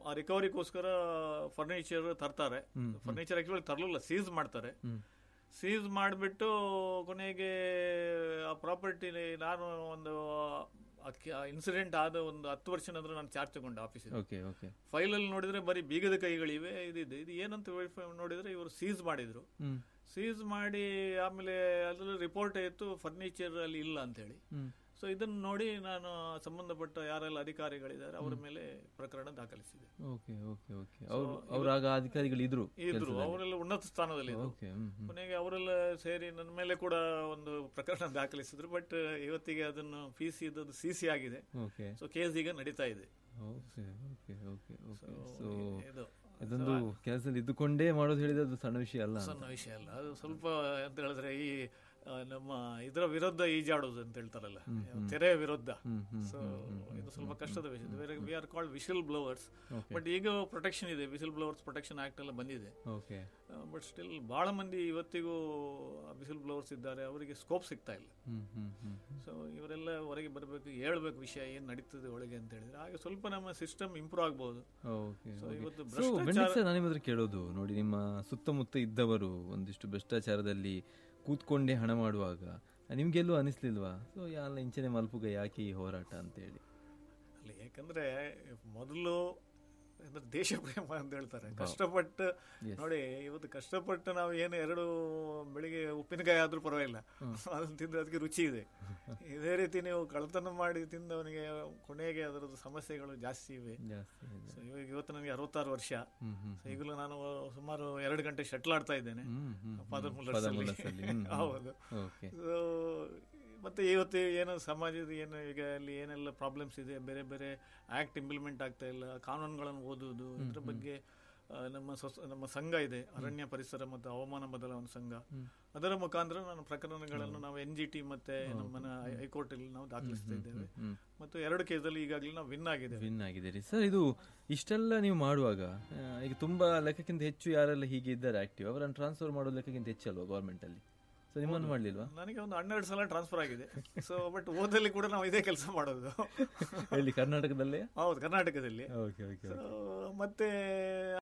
ಆ ರಿಕವರಿಗೋಸ್ಕರ ಫರ್ನಿಚರ್ ತರ್ತಾರೆ ಫರ್ನಿಚರ್ ಆಕ್ಚುಲಿ ತರಲಿಲ್ಲ ಸೀಸ್ ಮಾಡ್ತಾರೆ ಸೀಸ್ ಮಾಡಿಬಿಟ್ಟು ಕೊನೆಗೆ ಆ ಪ್ರಾಪರ್ಟಿ ನಾನು ಒಂದು ಇನ್ಸಿಡೆಂಟ್ ಆದ ಒಂದು ಹತ್ತು ವರ್ಷ ನಂತರ ನಾನು ಚಾರ್ಜ್ ತಗೊಂಡೆ ಆಫೀಸಿಗೆ ಓಕೆ ಓಕೆ ಫೈಲಲ್ಲಿ ನೋಡಿದ್ರೆ ಬರೀ ಬೀಗದ ಕೈಗಳಿವೆ ಇದಿದೆ ಇದು ಏನಂತ verify ನೋಡಿದ್ರೆ ಇವರು ಸೀಸ್ ಮಾಡಿದ್ರು ಹ್ಮ್ ಸೀಸ್ ಮಾಡಿ ಆಮೇಲೆ ಅದ್ರಲ್ಲಿ ರಿಪೋರ್ಟ್ ಇತ್ತು ಫರ್ನಿಚರ್ ಅಲ್ಲಿ ಇಲ್ಲ ಅಂತ ಹೇಳಿ ಹ್ಮ್ ಸೊ ಇದನ್ನು ನೋಡಿ ನಾನು ಸಂಬಂಧಪಟ್ಟ ಯಾರೆಲ್ಲ ಅಧಿಕಾರಿಗಳಿದ್ದಾರೆ ಅವರ ಮೇಲೆ ಪ್ರಕರಣ ದಾಖಲಿಸಿದೆ ಓಕೆ ಓಕೆ ಓಕೆ ಅವ್ರು ಅವ್ರಾಗ ಅಧಿಕಾರಿಗಳು ಇದ್ರು ಇದ್ರು ಅವರೆಲ್ಲ ಉನ್ನತ ಸ್ಥಾನದಲ್ಲಿ ಇದ್ರು ಓಕೆ ಹ್ಮ್ ಹ್ಮ್ ಕೊನೆಗೆ ಅವರೆಲ್ಲ ಸೇರಿ ನನ್ನ ಮೇಲೆ ಕೂಡ ಒಂದು ಪ್ರಕರಣ ದಾಖಲಿಸಿದ್ರು ಬಟ್ ಇವತ್ತಿಗೆ ಅದನ್ನು ಪಿ ಸಿ ಸಿ ಸಿ ಆಗಿದೆ ಓಕೆ ಸೊ ಕೇಸ್ ಈಗ ನಡೀತಾ ಇದೆ okay okay okay okay so ಇದು ಅದೊಂದು ಕೆಲಸದಲ್ಲಿ ಇದ್ದುಕೊಂಡೇ ಮಾಡೋದು ಹೇಳಿದ್ರೆ ಅದು ಸಣ್ಣ ವಿಷಯ ಅಲ್ಲ ಸಣ್ಣ ವಿಷಯ ಅಲ್ಲ ಅದು ಸ್ವಲ್ಪ ಅಂತ ಹೇಳಿದ್ರೆ ಈ ಆ, ನಮ್ಮ ಇದರ ವಿರುದ್ಧ ಈಜಾಡೋದು ಅಂತ ಹೇಳ್ತಾರಲ್ಲ ತೆರೆಯ ವಿರುದ್ಧ ಸೊ ಇದು ಸ್ವಲ್ಪ ಕಷ್ಟದ ವಿಷಯ we are called whistle blowers but ಈಗ ಪ್ರೊಟೆಕ್ಷನ್ ಇದೆ ವಿಶಲ್ ಬ್ಲೋವರ್ಸ್ ಪ್ರೊಟೆಕ್ಷನ್ ಆಕ್ಟ್ ಎಲ್ಲ ಬಂದಿದೆ ಓಕೆ ಬಟ್ ಸ್ಟಿಲ್ ಬಹಳ ಮಂದಿ ಇವತ್ತಿಗೂ ವಿಸಿಲ್ ಬ್ಲೋವರ್ಸ್ ಇದ್ದಾರೆ ಅವರಿಗೆ ಸ್ಕೋಪ್ ಸಿಗ್ತಾ ಇಲ್ಲ ಹ್ಮ್ ಹ್ಮ್ ಹ್ಮ್ ಸೊ ಇವರೆಲ್ಲ ಹೊರಗೆ ಬರಬೇಕು ಹೇಳ್ಬೇಕು ವಿಷಯ ಏನ್ ನಡೀತದೆ ಒಳಗೆ ಅಂತ ಹೇಳಿದ್ರೆ ಹಾಗೆ ಸ್ವಲ್ಪ ನಮ್ಮ ಸಿಸ್ಟಮ್ ಇಂಪ್ರೂವ್ ಆಗ್ಬಹುದು ಓಕೆ ಸೊ ಇವತ್ತು ಸೊ ಭ್ರಷ್ಟಾಚಾರ ಬೆಂಡಿತ್ ಸರ್ ನಾನು ನಿಮ್ಮ ಹತ್ರ ಕೇಳೋದು ನೋಡಿ ನಿಮ್ಮ ಸುತ್ತಮುತ್ತ ಇದ್ದವರು ಒಂದಿಷ್ಟು ಭ್ರಷ್ಟಾಚಾರದಲ್ಲಿ ಕೂತ್ಕೊಂಡೇ ಹಣ ಮಾಡುವಾಗ ನಿಮ್ಗೆಲ್ಲೂ ಅನಿಸ್ಲಿಲ್ವಾ ಸೊ ಯಾಲ ಇಂಚನೆ ಮಲ್ಪುಗ ಯಾಕೆ ಈ ಹೋರಾಟ ಅಂತ ಹೇಳಿ ಅಲ್ಲಿ ಯಾಕಂದ್ರೆ ಮೊದಲು ಅಂದ್ರೆ ದೇಶ ಪ್ರೇಮ ಅಂತ ಹೇಳ್ತಾರೆ ಕಷ್ಟಪಟ್ಟು ನೋಡಿ ಇವತ್ತು ಕಷ್ಟಪಟ್ಟು ನಾವು ಏನು ಎರಡು ಬೆಳಿಗ್ಗೆ ಉಪ್ಪಿನಕಾಯಿ ಆದ್ರೂ ಪರವಾಗಿಲ್ಲ ಅದನ್ನ ತಿಂದ್ರೆ ಅದಕ್ಕೆ ರುಚಿ ಇದೆ ಇದೇ ರೀತಿ ನೀವು ಕಳ್ಳತನ ಮಾಡಿ ತಿಂದವನಿಗೆ ಕೊನೆಗೆ ಅದರದ್ದು ಸಮಸ್ಯೆಗಳು ಜಾಸ್ತಿ ಇವೆ ಜಾಸ್ತಿ ಇದೆ. ಸೊ ಇವಾಗ ಇವತ್ತು ನನಗೆ ಅರವತ್ತಾರು ವರ್ಷ ಹ್ಮ್ ಹ್ಮ್ ಸೊ ಈಗಲೂ ನಾನು ಸುಮಾರು ಎರಡು ಗಂಟೆ ಶಟ್ಲ್ ಆಡ್ತಾ ಇದ್ದೇನೆ ಹ್ಮ್ ಹ್ಮ್ ಫಾದರ್ ಪದಮೂಲಸಲ್ಲಿ. ಹ್ಮ್, ಹ್ಮ್. ಹೌದು ಓಕೆ So, ಮತ್ತೆ ಇವತ್ತು ಏನು ಸಮಾಜದ ಏನು ಈಗ ಅಲ್ಲಿ ಏನೆಲ್ಲ ಪ್ರಾಬ್ಲಮ್ಸ್ ಇದೆ ಬೇರೆ ಬೇರೆ ಆಕ್ಟ್ ಇಂಪ್ಲಿಮೆಂಟ್ ಆಗ್ತಾ ಇಲ್ಲ ಕಾನೂನುಗಳನ್ನು ಓದುವುದು ಇದ್ರ ಬಗ್ಗೆ ಆ, ನಮ್ಮ ಸೊಸ- ನಮ್ಮ ಸಂಘ ಇದೆ ಅರಣ್ಯ ಪರಿಸರ ಮತ್ತು ಹವಾಮಾನ ಬದಲಾವಣೆ ಸಂಘ ಅದರ ಮುಖಾಂತರ ನಾನು ಪ್ರಕರಣಗಳನ್ನು ನಾವು ಎನ್ ಜಿ ಟಿ ಮತ್ತೆ ನಮ್ಮನ್ನ ಹೈಕೋರ್ಟ್ ಅಲ್ಲಿ ನಾವು ದಾಖಲಿಸ್ತಾ ಇದ್ದೇವೆ ಮತ್ತು ಎರಡು ಕೇಸಲ್ಲಿ ಈಗಾಗಲೇ ನಾವು ವಿನ್ ಆಗಿದ್ದೇವೆ ವಿನ್ ಆಗಿದ್ದೀರಿ ಸರ್ ಇದು ಇಷ್ಟೆಲ್ಲ ನೀವು ಮಾಡುವಾಗ ಆ, ಈಗ ತುಂಬಾ ಲೆಕ್ಕಕ್ಕಿಂತ ಹೆಚ್ಚು ಯಾರೆಲ್ಲ ಹೀಗೆ ಇದ್ದಾರೆ ಆಕ್ಟಿವ್ ಅವರನ್ನು ಟ್ರಾನ್ಸ್ಫರ್ ಮಾಡೋ ಲೆಕ್ಕಕ್ಕಿಂತ ಹೆಚ್ಚಲ್ವಾ ಗವರ್ಮೆಂಟ್ ಅಲ್ಲಿ ಸೊ ನಿಮ್ಮನ್ನು ಮಾಡ್ಲಿಲ್ವಾ ನನಗೆ ಒಂದು ಹನ್ನೆರಡು ಸಲ ಟ್ರಾನ್ಸ್ಫರ್ ಆಗಿದೆ ಸೊ ಬಟ್ ಓದಲ್ಲಿ ಕೂಡ ನಾವು ಇದೇ ಕೆಲಸ ಮಾಡೋದು ಎಲ್ಲಿ ಕರ್ನಾಟಕದಲ್ಲೇ ಹೌದು ಕರ್ನಾಟಕದಲ್ಲಿ ಓಕೆ ಓಕೆ So, ಮತ್ತೆ